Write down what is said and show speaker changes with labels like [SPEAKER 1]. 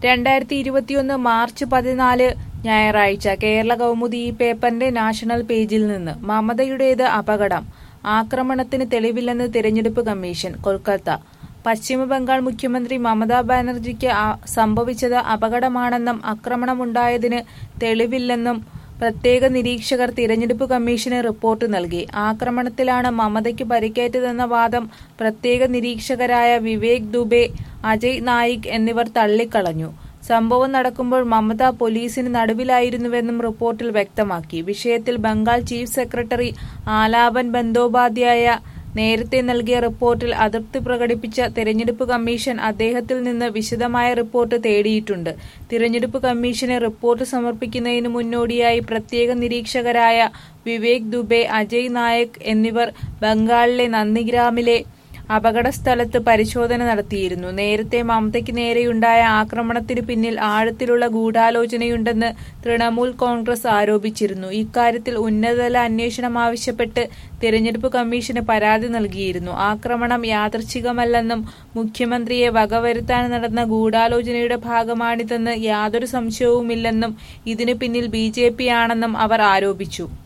[SPEAKER 1] രണ്ടായിരത്തി ഇരുപത്തിയൊന്ന് മാർച്ച് പതിനാല് ഞായറാഴ്ച കേരള കൗമുദി ഈ പേപ്പറിന്റെ നാഷണൽ പേജിൽ നിന്ന് മമതയുടേത് അപകടം ആക്രമണത്തിന് തെളിവില്ലെന്ന് തിരഞ്ഞെടുപ്പ് കമ്മീഷൻ കൊൽക്കത്ത പശ്ചിമബംഗാൾ മുഖ്യമന്ത്രി മമതാ ബാനർജിക്ക് ആ- സംഭവിച്ചത് അപകടമാണെന്നും ആക്രമണമുണ്ടായതിന് തെളിവില്ലെന്നും പ്രത്യേക നിരീക്ഷകർ തിരഞ്ഞെടുപ്പ് കമ്മീഷന് റിപ്പോർട്ട് നൽകി ആക്രമണത്തിലാണ് മമതയ്ക്ക് പരിക്കേറ്റതെന്ന വാദം പ്രത്യേക നിരീക്ഷകരായ വിവേക് ദുബെ അജയ് നായിക് എന്നിവർ തള്ളിക്കളഞ്ഞു സംഭവം നടക്കുമ്പോൾ മമത പോലീസിന് നടുവിലായിരുന്നുവെന്നും റിപ്പോർട്ടിൽ വ്യക്തമാക്കി വിഷയത്തിൽ ബംഗാൾ ചീഫ് സെക്രട്ടറി ആലാപൻ ബന്ദോപാധ്യായ നേരത്തെ നൽകിയ റിപ്പോർട്ടിൽ അതൃപ്തി പ്രകടിപ്പിച്ച തിരഞ്ഞെടുപ്പ് കമ്മീഷൻ അദ്ദേഹത്തിൽ നിന്ന് വിശദമായ റിപ്പോർട്ട് തേടിയിട്ടുണ്ട് തിരഞ്ഞെടുപ്പ് കമ്മീഷന് റിപ്പോർട്ട് സമർപ്പിക്കുന്നതിന് മുന്നോടിയായി പ്രത്യേക നിരീക്ഷകരായ വിവേക് ദുബെ അജയ് നായക് എന്നിവർ ബംഗാളിലെ നന്ദിഗ്രാമിലെ അപകട സ്ഥലത്ത് പരിശോധന നടത്തിയിരുന്നു നേരത്തെ മമതയ്ക്ക് നേരെയുണ്ടായ ആക്രമണത്തിന് പിന്നിൽ ആഴത്തിലുള്ള ഗൂഢാലോചനയുണ്ടെന്ന് തൃണമൂൽ കോൺഗ്രസ് ആരോപിച്ചിരുന്നു ഇക്കാര്യത്തിൽ ഉന്നതതല അന്വേഷണം ആവശ്യപ്പെട്ട് തിരഞ്ഞെടുപ്പ് കമ്മീഷന് പരാതി നൽകിയിരുന്നു ആക്രമണം യാദൃച്ഛികമല്ലെന്നും മുഖ്യമന്ത്രിയെ വകവരുത്താൻ നടന്ന ഗൂഢാലോചനയുടെ ഭാഗമാണിതെന്ന് യാതൊരു സംശയവുമില്ലെന്നും ഇതിനു പിന്നിൽ ബി ആണെന്നും അവർ ആരോപിച്ചു